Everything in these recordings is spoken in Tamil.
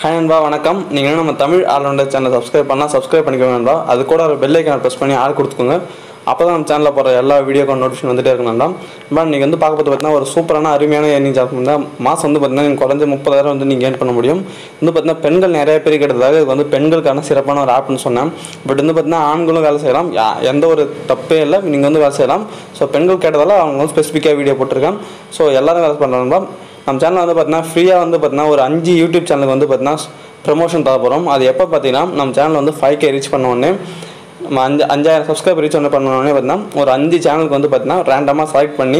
ஹாய் நண்பா வணக்கம் நீங்கள் நம்ம தமிழ் ஆல்ரவுண்டர் சேனல் சப்ஸ்கிரைப் பண்ணால் சப்ஸ்கிரைப் பண்ணிக்கோங்க நண்பா அது கூட ஒரு பெல் ஐக்கான ப்ரெஸ் பண்ணி ஆள் கொடுத்துக்கோங்க அப்போ தான் நம்ம சேனலில் போகிற எல்லா வீடியோக்கும் நோட்டிஃபிகேஷன் வந்துட்டே இருக்கும் நண்பா நண்பா நீங்கள் வந்து பார்க்க போது பார்த்தீங்கன்னா ஒரு சூப்பரான அருமையான ஏர்னிங் ஜாப் இருந்தால் மாதம் வந்து பார்த்தீங்கன்னா நீங்கள் குறைஞ்ச முப்பதாயிரம் வந்து நீங்கள் ஏர்ன் பண்ண முடியும் வந்து பார்த்தீங்கன்னா பெண்கள் நிறைய பேர் கிடைத்ததாக இது வந்து பெண்களுக்கான சிறப்பான ஒரு ஆப்னு சொன்னேன் பட் வந்து பார்த்தீங்கன்னா ஆண்களும் வேலை செய்யலாம் யா- எந்த ஒரு தப்பே இல்லை நீங்கள் வந்து வேலை செய்யலாம் ஸோ பெண்கள் கேட்டதால அவங்க வந்து ஸ்பெசிஃபிக்காக வீடியோ போட்டிருக்கேன் ஸோ எல்லாரும் வேலை பண்ணுறாங்க நம்ம சேனல் வந்து பார்த்தீங்கன்னா ஃப்ரீயாக வந்து பார்த்தீங்கன்னா ஒரு அஞ்சு யூடியூப் சேனலுக்கு வந்து பார்த்தீங்கன்னா ப்ரமோஷன் தர போகிறோம் அது எப்போ பார்த்தீங்கன்னா நம்ம சேனல் வந்து ஃபைவ் கே ரீச் பண்ண உடனே நம்ம அஞ்சு அஞ்சாயிரம் சப்ஸ்கிரைபர் ரீச் ஒன்று பண்ண உடனே பார்த்தீங்கன்னா ஒரு அஞ்சு சேனலுக்கு வந்து பார்த்தீங்கன்னா ரேண்டமாக செலக்ட் பண்ணி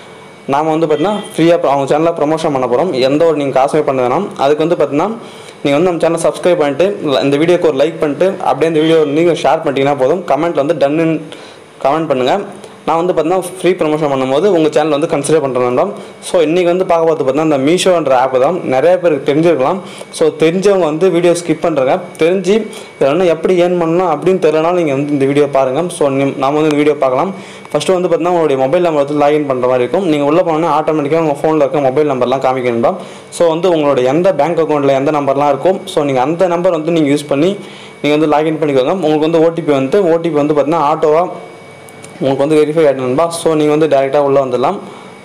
நாம் வந்து பார்த்தீங்கன்னா ஃப்ரீயாக அவங்க சேனலில் ப்ரமோஷன் பண்ண போகிறோம் எந்த ஒரு நீங்கள் காசுமே பண்ண வேணாம் அதுக்கு வந்து பார்த்தீங்கன்னா நீங்கள் வந்து நம்ம சேனல் சப்ஸ்கிரைப் பண்ணிட்டு இந்த வீடியோக்கு ஒரு லைக் பண்ணிட்டு அப்படியே இந்த வீடியோ நீங்கள் ஷேர் பண்ணிட்டீங்கன்னா போதும் கமெண்ட்டில் வந்து டன்னு கமெண்ட் பண்ணுங்கள் நான் வந்து பார்த்தீங்கன்னா ஃப்ரீ ப்ரமோஷன் பண்ணும்போது உங்கள் சேனல் வந்து கன்சிடர் பண்ணுறேன் ஸோ இன்றைக்கி வந்து பார்க்க பார்த்து பார்த்தீங்கன்னா இந்த மீஷோன்ற ஆப் தான் நிறைய பேருக்கு தெரிஞ்சிருக்கலாம் ஸோ தெரிஞ்சவங்க வந்து வீடியோ ஸ்கிப் பண்ணுறாங்க தெரிஞ்சு இதில் வந்து எப்படி ஏர்ன் பண்ணணும் அப்படின்னு தெரியலனாலும் நீங்கள் வந்து இந்த வீடியோ பாருங்கள் ஸோ நாம வந்து இந்த வீடியோ பார்க்கலாம் ஃபஸ்ட்டு வந்து பார்த்தீங்கன்னா உங்களுடைய மொபைல் நம்பர் வந்து லாகின் பண்ணுற மாதிரி இருக்கும் நீங்கள் உள்ளே போனோன்னா ஆட்டோமேட்டிக்காக உங்கள் ஃபோனில் இருக்க மொபைல் நம்பர்லாம் காமிக்கணும்பா ஸோ வந்து உங்களோட எந்த பேங்க் அக்கௌண்ட்டில் எந்த நம்பர்லாம் இருக்கும் ஸோ நீங்கள் அந்த நம்பர் வந்து நீங்கள் யூஸ் பண்ணி நீங்கள் வந்து லாகின் பண்ணிக்கோங்க உங்களுக்கு வந்து ஓடிபி வந்து ஓடிபி வந்து பார்த்தீங்கன்னா ஆட்டோவாக உங்களுக்கு வந்து வெரிஃபை ஆகிடணும்பா ஸோ நீங்கள் வந்து டேரெக்டாக உள்ளே வந்துடலாம்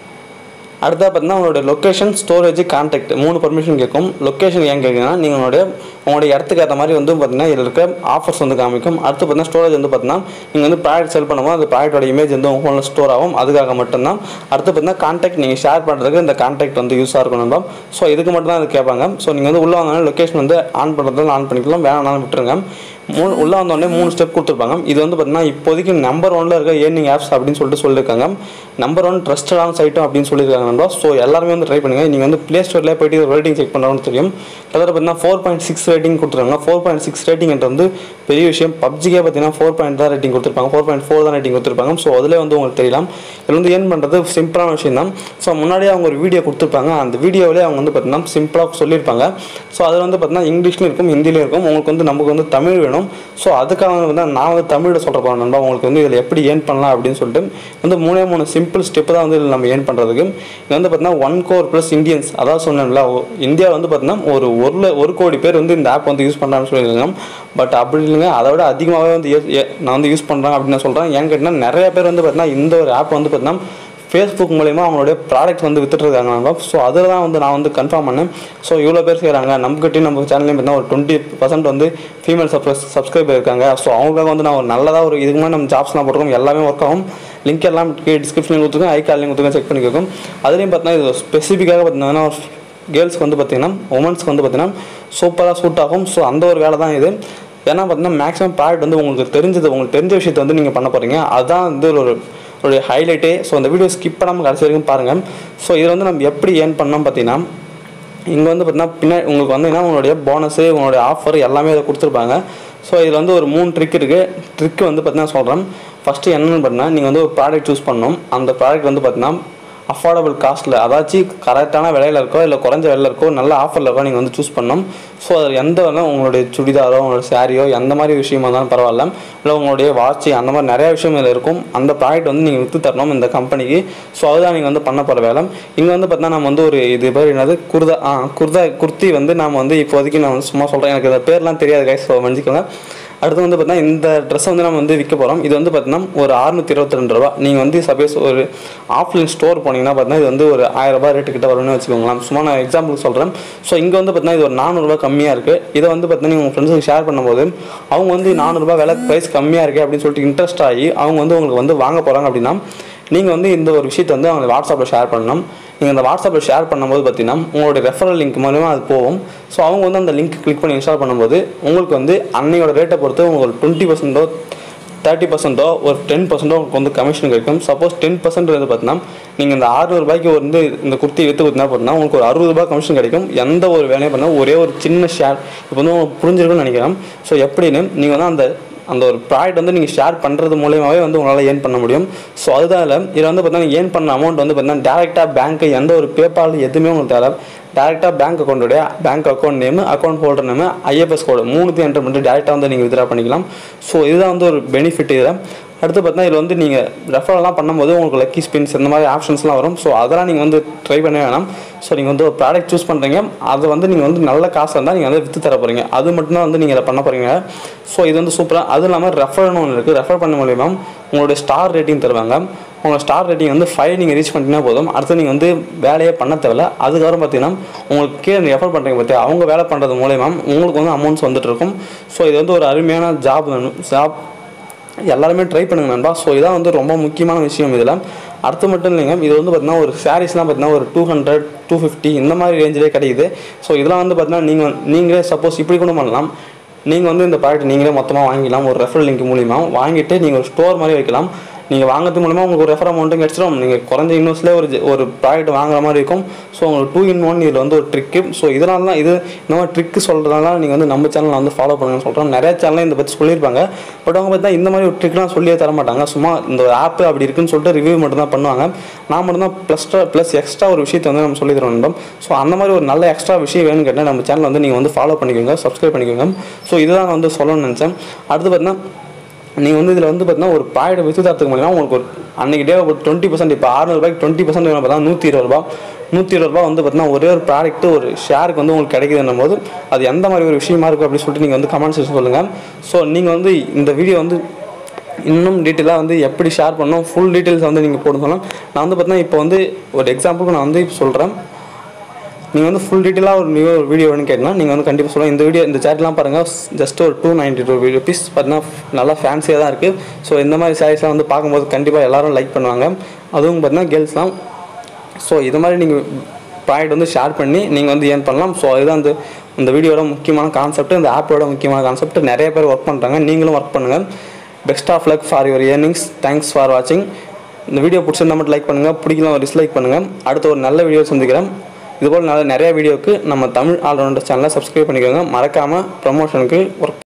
அடுத்தா பார்த்தீங்கன்னா உங்களோட லொக்கேஷன் ஸ்டோரேஜ் கான்டாக்ட் மூணு பர்மிஷன் கேட்கும் லொக்கேஷன் ஏன் கேட்குங்கன்னா நீங்கள் உங்களுடைய உங்களுடைய இடத்துக்கு ஏற்ற மாதிரி வந்து பார்த்தீங்கன்னா இதில் இருக்க ஆஃபர்ஸ் வந்து காமிக்கும் அடுத்து பார்த்தீங்கன்னா ஸ்டோரேஜ் வந்து பார்த்தீங்கன்னா நீங்கள் வந்து ப்ராடக்ட் செல் பண்ணும்போது அந்த ப்ராடக்டோட இமேஜ் வந்து உங்கள் ஃபோனில் ஸ்டோர் ஆகும் அதுக்காக மட்டும்தான் அடுத்து பார்த்தீங்கன்னா கான்டாக்ட் நீங்கள் ஷேர் பண்ணுறதுக்கு இந்த கான்டாக்ட் வந்து யூஸாக இருக்கும் நண்பா ஸோ இதுக்கு மட்டும் தான் இது கேட்பாங்க ஸோ நீங்கள் வந்து உள்ளே வந்தோடனே லொக்கேஷன் வந்து ஆன் பண்ணுறதுல ஆன் பண்ணிக்கலாம் வேணாலும் விட்டுருங்க மூணு உள்ளே வந்தோடனே மூணு ஸ்டெப் கொடுத்துருப்பாங்க இது வந்து பார்த்தீங்கன்னா இப்போதைக்கு நம்பர் ஒன்ல இருக்க ஏர்னிங் ஆப்ஸ் அப்படின்னு சொல்லிட்டு சொல்லியிருக்காங்க நம்பர் ஒன் ட்ரஸ்டடான சைட்டும் அப்படின்னு சொல்லியிருக்காங்க நண்பா ஸோ எல்லாருமே வந்து ட்ரை பண்ணுங்கள் நீங்கள் வந்து ப்ளே ஸ்டோர்லேயே போயிட்டு ரேட்டிங் செக் பண்ணுறோம்னு தெரியும் கிட்டத்தட்ட பார்த்தீங்கன்னா ஃபோர் பாயிண்ட் சிக்ஸ் ரேட்டிங் கொடுத்துருக்காங்க ஃபோர் பாயிண்ட் சிக்ஸ் ரேட்டிங்கிறது வந்து பெரிய விஷயம் பப்ஜிக்கே பார்த்தீங்கன்னா ஃபோர் பாயிண்ட் தான் ரேட்டிங் கொடுத்துருப்பாங்க ஃபோர் பாயிண்ட் ஃபோர் தான் ரேட்டிங் கொடுத்துருப்பாங்க ஸோ அதிலே வந்து உங்களுக்கு தெரியலாம் இதில் வந்து ஏர்ன் பண்ணுறது சிம்பிளான விஷயம் தான் ஸோ முன்னாடியே அவங்க ஒரு வீடியோ கொடுத்துருப்பாங்க அந்த வீடியோவிலே அவங்க வந்து பார்த்தீங்கன்னா சிம்பிளாக சொல்லியிருப்பாங்க ஸோ அதில் வந்து பார்த்தீங்கன்னா இங்கிலீஷ்லையும் இருக்கும் ஹிந்திலையும் இருக்கும் உங்களுக்கு வந்து நமக்கு வந்து தமிழ் வேணும் ஸோ அதுக்காக வந்து நான் வந்து தமிழில் சொல்கிற போகிறேன் நண்பா உங்களுக்கு வந்து இதில் எப்படி ஏர்ன் பண்ணலாம் அப்படின்னு சொல்லிட்டு வந்து மூணே மூணு சிம்பிள் ஸ்டெப் தான் வந்து இதில் நம்ம ஏர்ன் பண்ணுறதுக்கு இது வந்து பார்த்தீங்கன்னா ஒன் கோர் ப்ளஸ் இந்தியன்ஸ் அதாவது சொன்னேன்ல இந்தியாவில் வந்து பார்த்தீங்கன்னா ஒரு ஒரு ல- ஒரு கோடி பேர் வந்து இந்த ஆப் வந்து யூஸ் பண்ணுறான்னு சொல்லியிருக்காங்க பட் அப்படி இல்லைங்க அதை விட அதிகமாகவே வந்து ஏ- ஏ- நான் வந்து யூஸ் பண்ணுறேன் அப்படின்னு நான் சொல்கிறேன் ஏன் கேட்டிங்கன்னா நிறைய பேர் வந்து பார்த்தீங்கன்னா இந்த ஒரு ஆப் வந்து பார்த்தீங்கன்னா ஃபேஸ்புக் மூலயமா அவங்களுடைய ப்ராடக்ட் வந்து வித்துட்டு இருக்காங்க ஸோ அதில் தான் வந்து நான் வந்து கன்ஃபார்ம் பண்ணேன் ஸோ இவ்வளோ பேர் செய்கிறாங்க நம்மகிட்டயும் நம்ம சேனல்லையும் பார்த்தீங்கன்னா ஒரு டுவெண்ட்டி பர்சன்ட் வந்து ஃபீமேல் சப்ஸ் சப்ஸ்கிரைபர் இருக்காங்க ஸோ அவங்களுக்காக வந்து நான் ஒரு நல்லதாக ஒரு இதுக்கு முன்னாடி நம்ம ஜாப்ஸ்லாம் போட்டிருக்கோம் எல்லாமே ஒர்க் ஆகும் லிங்க் எல்லாம் டிஸ்கிரிப்ஷனில் கொடுத்துருக்கேன் ஐ கார்டிலையும் கொடுத்துருக்கேன் செக் பண்ணிக்கோங்க அதுலேயும் பார்த்தீங்கன்னா இது ஸ்பெசிஃபிக்காக பார்த்தீங்கன்னா கேர்ள்ஸ்க்கு வந்து பார்த்தீங்கன்னா உமன்ஸ்க்கு வந்து பார்த்தீங்கன்னா சூப்பராக சூட் ஆகும் ஸோ அந்த ஒரு வேலை தான் இது ஏன்னா பார்த்தீங்கன்னா மேக்ஸிமம் ப்ராடக்ட் வந்து உங்களுக்கு தெரிஞ்சது உங்களுக்கு தெரிஞ்ச விஷயத்தை வந்து நீங்கள் பண்ண போகிறீங்க அதுதான் வந்து ஒரு ஒரு ஹைலைட்டே ஸோ அந்த வீடியோ ஸ்கிப் பண்ணாமல் கடைசி வரைக்கும் பாருங்கள் ஸோ இதில் வந்து நம்ம எப்படி ஏர்ன் பண்ணோம் பார்த்தீங்கன்னா இங்கே வந்து பார்த்தீங்கன்னா பின்னாடி உங்களுக்கு வந்து என்ன உங்களுடைய போனஸு உங்களுடைய ஆஃபர் எல்லாமே இதை கொடுத்துருப்பாங்க ஸோ இதில் வந்து ஒரு மூணு ட்ரிக் இருக்குது ட்ரிக் வந்து பார்த்தீங்கன்னா சொல்கிறேன் ஃபஸ்ட்டு என்னென்னு பார்த்தீங்கன்னா நீங்கள் வந்து ஒரு ப்ராடக்ட் சூஸ் பண்ணணும் அந்த ப்ராடக்ட் வந்து பார்த்தீங்கன்னா அஃபோர்டபுள் காஸ்ட்டில் அதாச்சும் கரெக்டான விலையில இருக்கோ இல்லை குறைஞ்ச விலையில இருக்கோ நல்ல ஆஃபரில் இருக்கோ நீங்கள் வந்து சூஸ் பண்ணணும் ஸோ அது எந்த வேணால் உங்களுடைய சுடிதாரோ உங்களோட சாரியோ எந்த மாதிரி விஷயமா இருந்தாலும் பரவாயில்ல இல்லை உங்களுடைய வாட்ச் அந்த மாதிரி நிறைய விஷயம் இதில் இருக்கும் அந்த ப்ராடக்ட் வந்து நீங்கள் விற்று தரணும் இந்த கம்பெனிக்கு ஸோ அதுதான் நீங்கள் வந்து பண்ண போகிற வேலை இங்கே வந்து பார்த்தீங்கன்னா நம்ம வந்து ஒரு இது பேர் என்னது குர்தா ஆ குர்தா குர்த்தி வந்து நாம் வந்து இப்போதைக்கு நான் வந்து சும்மா சொல்கிறேன் எனக்கு இந்த பேர்லாம் தெரியாது கைஸ் ஸோ மன்னிச்சுக்கோங்க அடுத்து வந்து பார்த்தீங்கன்னா இந்த ட்ரெஸ் வந்து நம்ம வந்து விற்க போகிறோம் இது வந்து பார்த்தீங்கன்னா ஒரு அறுநூத்தி இருபத்தி ரெண்டு ரூபா நீங்கள் வந்து சப்போஸ் ஒரு ஆஃப்லைன் ஸ்டோர் போனீங்கன்னா பார்த்தீங்கன்னா இது வந்து ஒரு ஆயிரம் ரூபாய் ரேட்டு கிட்ட வரும்னு வச்சுக்கோங்களேன் சும்மா நான் எக்ஸாம்பிள் சொல்கிறேன் ஸோ இங்கே வந்து பார்த்தீங்கன்னா இது ஒரு நானூறுரூவா கம்மியாக இருக்குது இதை வந்து பார்த்தீங்கன்னா உங்கள் ஃப்ரெண்ட்ஸுக்கு ஷேர் பண்ணும்போது அவங்க வந்து நானூறுரூவா விலை ப்ரைஸ் கம்மியாக இருக்குது அப்படின்னு சொல்லிட்டு இன்ட்ரெஸ்ட் ஆகி அவங்க வந்து உங்களுக்கு வந்து வாங்க போகிறாங்க அப்படின்னா நீங்கள் வந்து இந்த ஒரு விஷயத்தை வந்து அவங்க வாட்ஸ்அப்பில் ஷேர் பண்ணணும் நீங்கள் அந்த வாட்ஸ்அப்பில் ஷேர் பண்ணும்போது பார்த்தீங்கன்னா உங்களுடைய ரெஃபரல் லிங்க் மூலமா அது போகும் ஸோ அவங்க வந்து அந்த லிங்க் கிளிக் பண்ணி இன்ஸ்டால் பண்ணும்போது உங்களுக்கு வந்து அன்னையோட ரேட்டை பொறுத்து உங்களுக்கு டுவெண்ட்டி பர்சன்டோ தேர்ட்டி பர்சன்ட்டோ ஒரு டென் பர்சன்ட்டோ உங்களுக்கு வந்து கமிஷன் கிடைக்கும் சப்போஸ் டென் பர்சன்ட் வந்து பார்த்தீங்கன்னா நீங்கள் இந்த ஆறுநூறுபாய்க்கு வந்து இந்த குர்த்தி விற்று கொடுத்தா பார்த்தீங்கன்னா உங்களுக்கு ஒரு அறுபது ரூபாய் கமிஷன் கிடைக்கும் எந்த ஒரு வேலையும் பண்ணால் ஒரே ஒரு சின்ன ஷேர் இப்போ வந்து உங்களுக்கு புரிஞ்சிருக்கும்னு நினைக்கிறேன் ஸோ எப்படின்னு நீங்கள் வந்து அந்த அந்த ஒரு ப்ராடக்ட் வந்து நீங்கள் ஷேர் பண்ணுறது மூலியமாகவே வந்து உங்களால் ஏர்ன் பண்ண முடியும் ஸோ அதுதான் இதில் இதில் வந்து பார்த்தீங்கன்னா ஏர்ன் பண்ண அமௌண்ட் வந்து பார்த்தீங்கன்னா டேரெக்டாக பேங்க்கு எந்த ஒரு பேபால் எதுவுமே உங்களுக்கு தேவை டேரெக்டாக பேங்க் அக்கௌண்ட்டுடைய bank account name account holder name IFS code மூணுத்தையும் என்டர் பண்ணிட்டு டேரெக்டாக வந்து நீங்கள் வித்ரா பண்ணிக்கலாம் ஸோ இதுதான் வந்து ஒரு பெனிஃபிட் இதில் அடுத்து பார்த்தீங்கன்னா இதில் வந்து நீங்கள் ரெஃபரெல்லாம் பண்ணும்போது உங்களுக்கு லக்கி ஸ்பின்ஸ் இந்த மாதிரி ஆப்ஷன்ஸ்லாம் வரும் ஸோ அதெல்லாம் நீங்கள் வந்து ட்ரை பண்ண வேணாம் ஸோ நீங்கள் வந்து ஒரு ப்ராடக்ட் சூஸ் பண்ணுறீங்க அது வந்து நீங்கள் வந்து நல்ல காசு இருந்தால் நீங்கள் வந்து விற்று தர போகிறீங்க அது மட்டும்தான் வந்து நீங்கள் இதை பண்ண போகிறீங்க ஸோ இது வந்து சூப்பராக அதுவும் இல்லாமல் ரெஃபர்னு ஒன்று இருக்குது ரெஃபர் பண்ண மூலியமா உங்களுடைய ஸ்டார் ரேட்டிங் தருவாங்க உங்கள் ஸ்டார் ரேட்டிங் வந்து ஃபைவ் நீங்கள் ரீச் பண்ணிட்டீங்கன்னா போதும் அடுத்து நீங்கள் வந்து வேலையே பண்ண தேவையில்ல அதுக்கப்புறம் பார்த்தீங்கன்னா உங்களுக்கு கீழே ரெஃபர் பண்ணுறீங்க பார்த்தியா அவங்க வேலை பண்ணுறது மூலயமா உங்களுக்கு வந்து அமௌண்ட்ஸ் வந்துட்டு இருக்கும் ஸோ இது வந்து ஒரு அருமையான ஜாப் ஜாப் எல்லாருமே ட்ரை பண்ணுங்க நண்பா ஸோ இதான் வந்து ரொம்ப முக்கியமான விஷயம் இதில் அடுத்து மட்டும் இல்லைங்க இது வந்து பார்த்தீங்கன்னா ஒரு சாரீஸ்லாம் பார்த்தீங்கன்னா ஒரு டூ ஹண்ட்ரட் டூ ஃபிஃப்டி இந்த மாதிரி ரேஞ்சிலே கிடைக்குது ஸோ இதெல்லாம் வந்து பார்த்தீங்கன்னா நீங்கள் நீங்களே சப்போஸ் இப்படி கூட பண்ணலாம் நீங்கள் வந்து இந்த ப்ராடக்ட் நீங்களே மொத்தமாக வாங்கிக்கலாம் ஒரு ரெஃபரல் லிங்க் மூலிமா வாங்கிட்டு நீங்கள் ஒரு ஸ்டோர் மாதிரி வைக்கலாம் நீங்கள் வாங்குறது மூலமா உங்களுக்கு ஒரு ரெஃபர் அமௌண்ட்டும் கிடச்சிடும் நீங்கள் குறைஞ்ச இன்வெஸ்ட்லேயே ஒரு ஜ- ஒரு ப்ராடக்ட் வாங்குற மாதிரி இருக்கும் ஸோ உங்களுக்கு டூ இன் ஒன் இதில் வந்து ஒரு ட்ரிக்கு ஸோ இதனால தான் இது இந்த மாதிரி ட்ரிக்கு சொல்கிறதுனால நீங்கள் வந்து நம்ம சேனலில் வந்து ஃபாலோ பண்ணுங்கன்னு சொல்கிறோம் நிறைய சேனலில் இதை பற்றி சொல்லியிருப்பாங்க பட் அவங்க பார்த்தா இந்த மாதிரி ஒரு ட்ரிக்லாம் சொல்லியே தர மாட்டாங்க சும்மா இந்த ஆப் அப்படி இருக்குன்னு சொல்லிட்டு ரிவ்யூ மட்டும் தான் பண்ணுவாங்க நான் மட்டும் தான் ப்ளஸ் ப்ளஸ் எக்ஸ்ட்ரா ஒரு விஷயத்தை வந்து நம்ம சொல்லி தரோம் நண்பம் ஸோ அந்த மாதிரி ஒரு நல்ல எக்ஸ்ட்ரா விஷயம் வேணும்னு கேட்டால் நம்ம சேனல் வந்து நீங்கள் வந்து ஃபாலோ பண்ணிக்கோங்க சப்ஸ்கிரைப் பண்ணிக்கோங்க ஸோ இதுதான் நான் வந்து சொல்லணும்னு நினச்சேன் அடுத்து பார்த்தீங்கன்னா நீங்கள் வந்து இதில் வந்து பார்த்தீங்கன்னா ஒரு ப்ராடக்ட் வித்து தரத்துக்கு மூலியமா உங்களுக்கு ஒரு அன்றைக்கி டே ஒரு டுவெண்ட்டி பர்சன்ட் இப்போ ஆறுநூறுபாய்க்கு டுவெண்ட்டி பர்சன்ட் வேணும் பார்த்தா நூற்றி இருபது ரூபா நூற்றி இருபது ரூபா வந்து பார்த்தீங்கன்னா ஒரே ஒரு ப்ராடக்ட் ஒரு ஷேருக்கு வந்து உங்களுக்கு கிடைக்குதுன்னும் போது அது எந்த மாதிரி ஒரு விஷயமா இருக்கும் அப்படின்னு சொல்லிட்டு நீங்கள் வந்து கமெண்ட் செக்ஷன் சொல்லுங்கள் ஸோ நீங்கள் வந்து இந்த வீடியோ வந்து இன்னும் டீட்டெயிலாக வந்து எப்படி ஷேர் பண்ணணும் ஃபுல் டீட்டெயில்ஸ் வந்து நீங்கள் போட சொல்லலாம் நான் வந்து பார்த்தீங்கன்னா இப்போ வந்து ஒரு எக்ஸாம்பிளுக்கு நான் வந்து இப்போ சொல்கிறேன் நீங்கள் வந்து ஃபுல் டீட்டெயிலாக ஒரு நியூ வீடியோ வேணும்னு கேட்டால் நீங்கள் வந்து கண்டிப்பாக சொல்லலாம் இந்த வீடியோ இந்த சேட்லாம் பாருங்கள் ஜஸ்ட் ஒரு two ninety two video piece பார்த்தீங்கன்னா நல்லா ஃபேன்சியாக தான் இருக்குது ஸோ இந்த மாதிரி சாரீஸ்லாம் வந்து பார்க்கும்போது கண்டிப்பாக எல்லாரும் லைக் பண்ணுவாங்க அதுவும் பார்த்தீங்கன்னா கேர்ள்ஸ்லாம் ஸோ இது மாதிரி நீங்கள் ப்ராடக்ட் வந்து ஷேர் பண்ணி நீங்கள் வந்து ஏர்ன் பண்ணலாம் ஸோ அதுதான் இந்த இந்த வீடியோட முக்கியமான கான்செப்ட் இந்த ஆப்போட முக்கியமான கான்செப்ட் நிறைய பேர் ஒர்க் பண்ணுறாங்க நீங்களும் ஒர்க் பண்ணுங்கள் best of luck for your earnings thanks for வாட்சிங் இந்த வீடியோ பிடிச்சிருந்தா மட்டும் லைக் பண்ணுங்கள் பிடிக்கலாம் டிஸ்லைக் பண்ணுங்கள் அடுத்த ஒரு நல்ல வீடியோ சந்திக்கிறேன் இதுபோல் நல்ல நிறைய வீடியோக்கு நம்ம தமிழ் ஆல்ரவுண்டர் சேனலை சப்ஸ்கிரைப் பண்ணிக்கோங்க மறக்காமல் ப்ரமோஷனுக்கு ஒர்க்